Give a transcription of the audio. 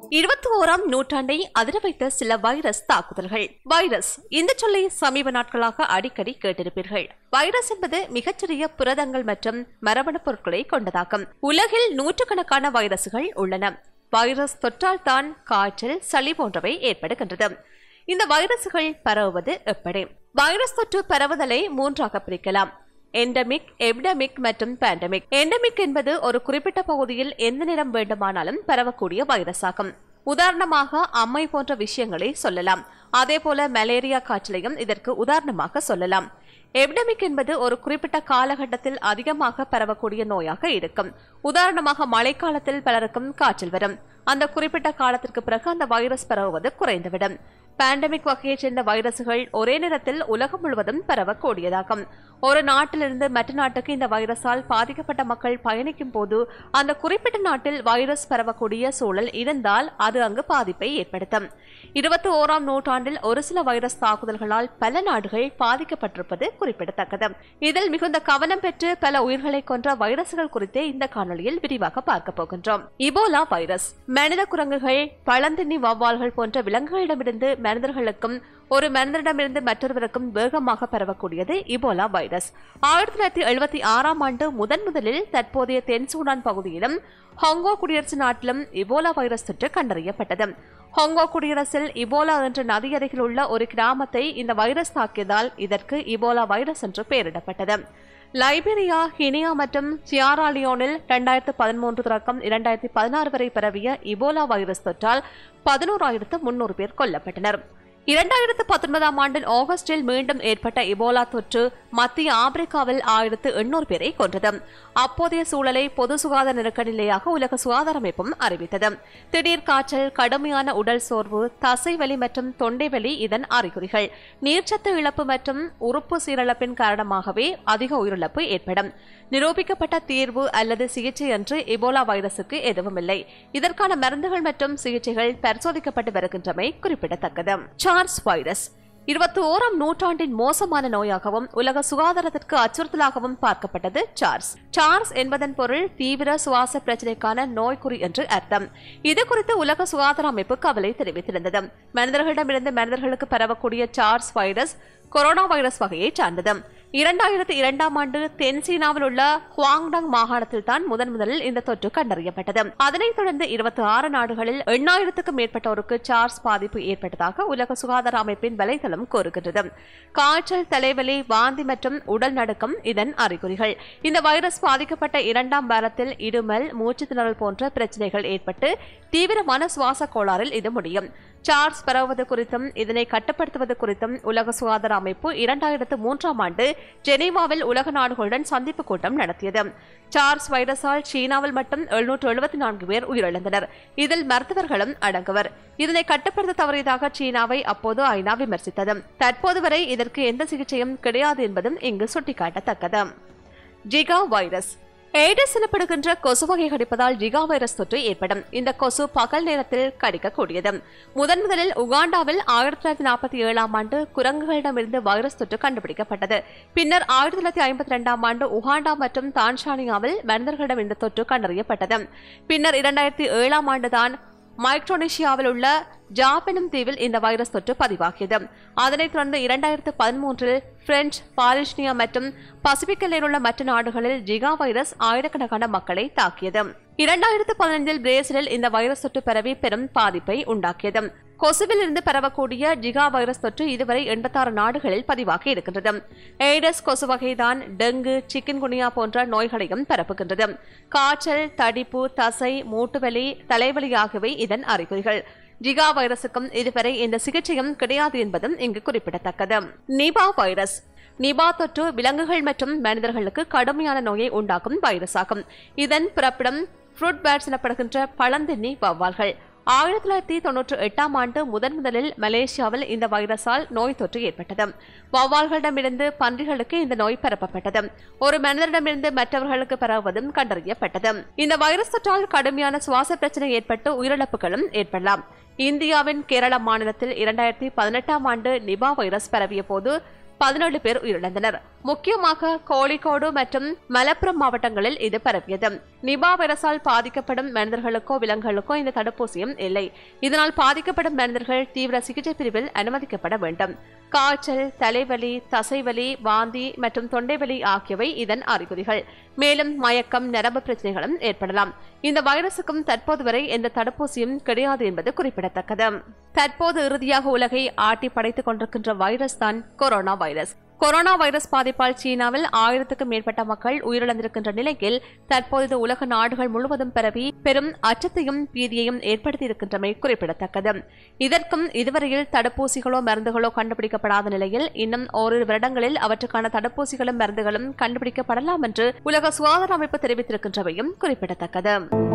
இருபத்தி ஓராம் நூற்றாண்டை அதிர வைத்த சில வைரஸ் தாக்குதல்கள் வைரஸ் இந்த சொல்லை சமீப நாட்களாக அடிக்கடி கேட்டிருப்பீர்கள் வைரஸ் என்பது மிகச்சிறிய புரதங்கள் மற்றும் மரபணு பொருட்களை கொண்டதாகும் உலகில் நூற்றுக்கணக்கான வைரசுகள் உள்ளன வைரஸ் தொற்றால் தான் காய்ச்சல் சளி போன்றவை ஏற்படுகின்றது இந்த வைரசுகள் பரவுவது எப்படி வைரஸ் தொற்று பரவுதலை மூன்றாக பிரிக்கலாம் எண்டமிக் எபிடமிக் மற்றும் பேண்டமிக் எண்டமிக் என்பது ஒரு குறிப்பிட்ட பகுதியில் எந்த நேரம் வேண்டுமானாலும் பரவக்கூடிய வைரஸ் ஆகும் உதாரணமாக அம்மை போன்ற விஷயங்களை சொல்லலாம் அதேபோல மலேரியா காய்ச்சலையும் இதற்கு உதாரணமாக சொல்லலாம் எபிடமிக் என்பது ஒரு குறிப்பிட்ட காலகட்டத்தில் அதிகமாக பரவக்கூடிய நோயாக இருக்கும் உதாரணமாக மழைக்காலத்தில் பலருக்கும் காய்ச்சல் வரும் அந்த குறிப்பிட்ட காலத்திற்கு பிறகு அந்த வைரஸ் பரவுவது குறைந்துவிடும் பேண்டமிக் வகையைச் சேர்ந்த வைரசுகள் ஒரே நேரத்தில் உலகம் முழுவதும் பரவக்கூடியதாகும் ஒரு நாட்டிலிருந்து மற்ற நாட்டுக்கு இந்த வைரஸால் பாதிக்கப்பட்ட மக்கள் பயணிக்கும் போது அந்த குறிப்பிட்ட நாட்டில் வைரஸ் பரவக்கூடிய சூழல் இருந்தால் அது அங்கு பாதிப்பை ஏற்படுத்தும் இருபத்தி ஓராம் நூற்றாண்டில் ஒரு சில வைரஸ் தாக்குதல்களால் பல நாடுகள் பாதிக்கப்பட்டிருப்பது குறிப்பிடத்தக்கது இதில் மிகுந்த கவனம் பெற்று பல உயிர்களை கொன்ற வைரஸ்கள் குறித்து இந்த காணொளியில் விரிவாக பார்க்க போகின்றோம் இபோலா வைரஸ் மனித குரங்குகள் பழந்தின்னி வௌவால்கள் போன்ற விலங்குகளிடமிருந்து மனிதர்களுக்கும் ஒரு மனிதரிடமிருந்து மற்றொருவருக்கும் வேகமாக பரவக்கூடியது இபோலா வைரஸ் ஆயிரத்தி தொள்ளாயிரத்தி எழுபத்தி ஆறாம் ஆண்டு முதன் முதலில் தற்போதைய தென் சூடான் பகுதியிலும் ஹாங்கோ குடியரசு நாட்டிலும் இபோலா வைரஸ் தொற்று கண்டறியப்பட்டது ஹாங்கோ குடியரசில் இபோலா என்ற நதி அருகில் உள்ள ஒரு கிராமத்தை இந்த வைரஸ் தாக்கியதால் இதற்கு இபோலா வைரஸ் என்று பெயரிடப்பட்டது லைபீரியா கினியா மற்றும் சியாராலியோனில் இரண்டாயிரத்து பதிமூன்று தொடக்கம் இரண்டாயிரத்தி பதினாறு வரை பரவிய இபோலா வைரஸ் தொற்றால் பதினோராயிரத்து முன்னூறு பேர் கொல்லப்பட்டனர் இரண்டாயிரத்து பத்தொன்பதாம் ஆண்டில் ஆகஸ்டில் மீண்டும் ஏற்பட்ட இபோலா தொற்று மத்திய ஆப்பிரிக்காவில் ஆயிரத்து எண்ணூறு பேரை கொன்றது அப்போதைய சூழலை பொது சுகாதார நெருக்கடி நிலையாக உலக சுகாதார அமைப்பும் அறிவித்தது திடீர் காய்ச்சல் கடுமையான உடல் சோர்வு தசைவலி மற்றும் தொண்டை வலி இதன் அறிகுறிகள் நீர்ச்சத்து இழப்பு மற்றும் உறுப்பு சீரழிப்பின் காரணமாகவே அதிக உயிரிழப்பு ஏற்படும் நிரூபிக்கப்பட்ட தீர்வு அல்லது சிகிச்சை என்று இபோலா வைரசுக்கு எதுவுமில்லை இதற்கான மருந்துகள் மற்றும் சிகிச்சைகள் பரிசோதிக்கப்பட்டு வருகின்றமை குறிப்பிடத்தக்கது சார்ஸ் வைரஸ் இருபத்தி ஓராம் நூற்றாண்டின் மோசமான நோயாகவும் உலக சுகாதாரத்திற்கு அச்சுறுத்தலாகவும் பார்க்கப்பட்டது சார்ஸ் சார்ஸ் என்பதன் பொருள் தீவிர சுவாச பிரச்சினைக்கான நோய்க்குறி என்று அர்த்தம் இது குறித்து உலக சுகாதார அமைப்பு கவலை தெரிவித்திருந்தது மனிதர்களிடமிருந்து மனிதர்களுக்கு பரவக்கூடிய சார்ஸ் வைரஸ் கொரோனா வைரஸ் வகையை சார்ந்தது இரண்டாயிரத்தி இரண்டாம் ஆண்டு தென் சீனாவில் உள்ள குவாங்டாங் மாகாணத்தில் தான் முதன் முதலில் இந்த தொற்று கண்டறியப்பட்டது அதனைத் தொடர்ந்து இருபத்தி ஆறு நாடுகளில் எண்ணாயிரத்துக்கும் மேற்பட்டோருக்கு சார்ஸ் பாதிப்பு ஏற்பட்டதாக உலக சுகாதார அமைப்பின் வலைதளம் கூறுகின்றது காய்ச்சல் தலைவலி வாந்தி மற்றும் உடல் நடுக்கம் இதன் அறிகுறிகள் இந்த வைரஸ் பாதிக்கப்பட்ட இரண்டாம் வாரத்தில் இருமல் மூச்சு திணறல் போன்ற பிரச்சனைகள் ஏற்பட்டு தீவிரமான சுவாச கோளாறில் இது முடியும் சார்ஸ் பரவுவது குறித்தும் இதனை கட்டுப்படுத்துவது குறித்தும் உலக சுகாதார அமைப்பு இரண்டாயிரத்து மூன்றாம் ஆண்டு ஜெனீவாவில் உலக நாடுகளுடன் சந்திப்பு கூட்டம் நடத்தியது சார்ஸ் வைரஸால் சீனாவில் மட்டும் எழுநூற்று எழுபத்தி நான்கு பேர் உயிரிழந்தனர் இதில் மருத்துவர்களும் அடங்குவர் இதனை கட்டுப்படுத்த தவறியதாக சீனாவை அப்போது ஐநா விமர்சித்தது தற்போது வரை இதற்கு எந்த சிகிச்சையும் கிடையாது என்பதும் இங்கு சுட்டிக்காட்டத்தக்கது ஜிகா வைரஸ் ஏடிஸ் எனப்படுகின்ற கொசு வகை கடிப்பதால் ஜிகா வைரஸ் தொற்று ஏற்படும் இந்த கொசு பகல் நேரத்தில் கடிக்கக்கூடியது முதன் முதலில் உகாண்டாவில் ஆயிரத்தி தொள்ளாயிரத்தி நாற்பத்தி ஏழாம் ஆண்டு குரங்குகளிடமிருந்து வைரஸ் தொற்று கண்டுபிடிக்கப்பட்டது பின்னர் ஆயிரத்தி தொள்ளாயிரத்தி ஐம்பத்தி ரெண்டாம் ஆண்டு உகாண்டா மற்றும் தான்சானியாவில் மனிதர்களிடம் இந்த தொற்று கண்டறியப்பட்டது பின்னர் இரண்டாயிரத்தி ஏழாம் ஆண்டுதான் மைக்ரோனேஷியாவில் உள்ள ஜாப்பெனும் தீவில் இந்த வைரஸ் தொற்று பதிவாகியது அதனைத் தொடர்ந்து இரண்டாயிரத்து பதிமூன்றில் பிரெஞ்சு பாலிஸ்னியா மற்றும் பசிபிக் எல்லையில் உள்ள மற்ற நாடுகளில் ஜிகா வைரஸ் ஆயிரக்கணக்கான மக்களை தாக்கியது இரண்டாயிரத்து பதினைந்தில் பிரேசிலில் இந்த வைரஸ் தொற்று பரவி பெரும் பாதிப்பை உண்டாக்கியது கொசுவில் இருந்து பரவக்கூடிய ஜிகா வைரஸ் தொற்று இதுவரை எண்பத்தாறு நாடுகளில் பதிவாகி இருக்கின்றது எய்டஸ் கொசு வகைதான் டெங்கு சிக்கன் குனியா போன்ற நோய்களையும் பரப்புகின்றது காய்ச்சல் தடிப்பு தசை மூட்டுவலி தலைவலி ஆகியவை இதன் அறிகுறிகள் ஜிகா வைரசுக்கும் இதுவரை இந்த சிகிச்சையும் கிடையாது என்பதும் இங்கு குறிப்பிடத்தக்கது நிபா வைரஸ் நிபா தொற்று விலங்குகள் மற்றும் மனிதர்களுக்கு கடுமையான நோயை உண்டாக்கும் வைரஸ் ஆகும் இதன் பிறப்பிடம் ஃப்ரூட் பேட்ஸ் எனப்படுகின்ற பழந்தின்னி வௌவால்கள் ஆயிரத்தி தொள்ளாயிரத்தி தொன்னூற்றி எட்டாம் ஆண்டு முதன் முதலில் மலேசியாவில் இந்த வைரஸால் நோய் தொற்று ஏற்பட்டது வௌவால்களிடமிருந்து பன்றிகளுக்கு இந்த நோய் பரப்பப்பட்டது ஒரு மனிதரிடமிருந்து மற்றவர்களுக்கு பரவுவதும் கண்டறியப்பட்டது இந்த வைரஸ் தொற்றால் கடுமையான சுவாச பிரச்சனை ஏற்பட்டு உயிரிழப்புகளும் ஏற்படலாம் இந்தியாவின் கேரள மாநிலத்தில் இரண்டாயிரத்தி பதினெட்டாம் ஆண்டு நிபா வைரஸ் பரவிய போது பதினேழு பேர் உயிரிழந்தனர் முக்கியமாக கோழிக்கோடு மற்றும் மலப்புரம் மாவட்டங்களில் இது பரவியது நிபா வைரஸால் பாதிக்கப்படும் மனிதர்களுக்கோ விலங்குகளுக்கோ இந்த தடுப்பூசியும் இல்லை இதனால் பாதிக்கப்படும் மனிதர்கள் தீவிர சிகிச்சை பிரிவில் அனுமதிக்கப்பட வேண்டும் காய்ச்சல் தலைவலி தசைவலி வாந்தி மற்றும் தொண்டைவலி ஆகியவை இதன் அறிகுறிகள் மேலும் மயக்கம் நரம்பு பிரச்சனைகளும் ஏற்படலாம் இந்த வைரசுக்கும் தற்போது வரை எந்த தடுப்பூசியும் கிடையாது என்பது குறிப்பிடத்தக்கது தற்போது இறுதியாக உலகை ஆட்டி படைத்துக் கொண்டிருக்கின்ற வைரஸ் தான் கொரோனா வைரஸ் கொரோனா வைரஸ் பாதிப்பால் சீனாவில் ஆயிரத்துக்கும் மேற்பட்ட மக்கள் உயிரிழந்திருக்கின்ற நிலையில் தற்போது இது உலக நாடுகள் முழுவதும் பரவி பெரும் அச்சத்தையும் பீதியையும் ஏற்படுத்தியிருக்கின்றமை குறிப்பிடத்தக்கது இதற்கும் இதுவரையில் தடுப்பூசிகளோ மருந்துகளோ கண்டுபிடிக்கப்படாத நிலையில் இன்னும் ஓரிரு வருடங்களில் அவற்றுக்கான தடுப்பூசிகளும் மருந்துகளும் கண்டுபிடிக்கப்படலாம் என்று உலக சுகாதார அமைப்பு தெரிவித்திருக்கின்றவையும் குறிப்பிடத்தக்கது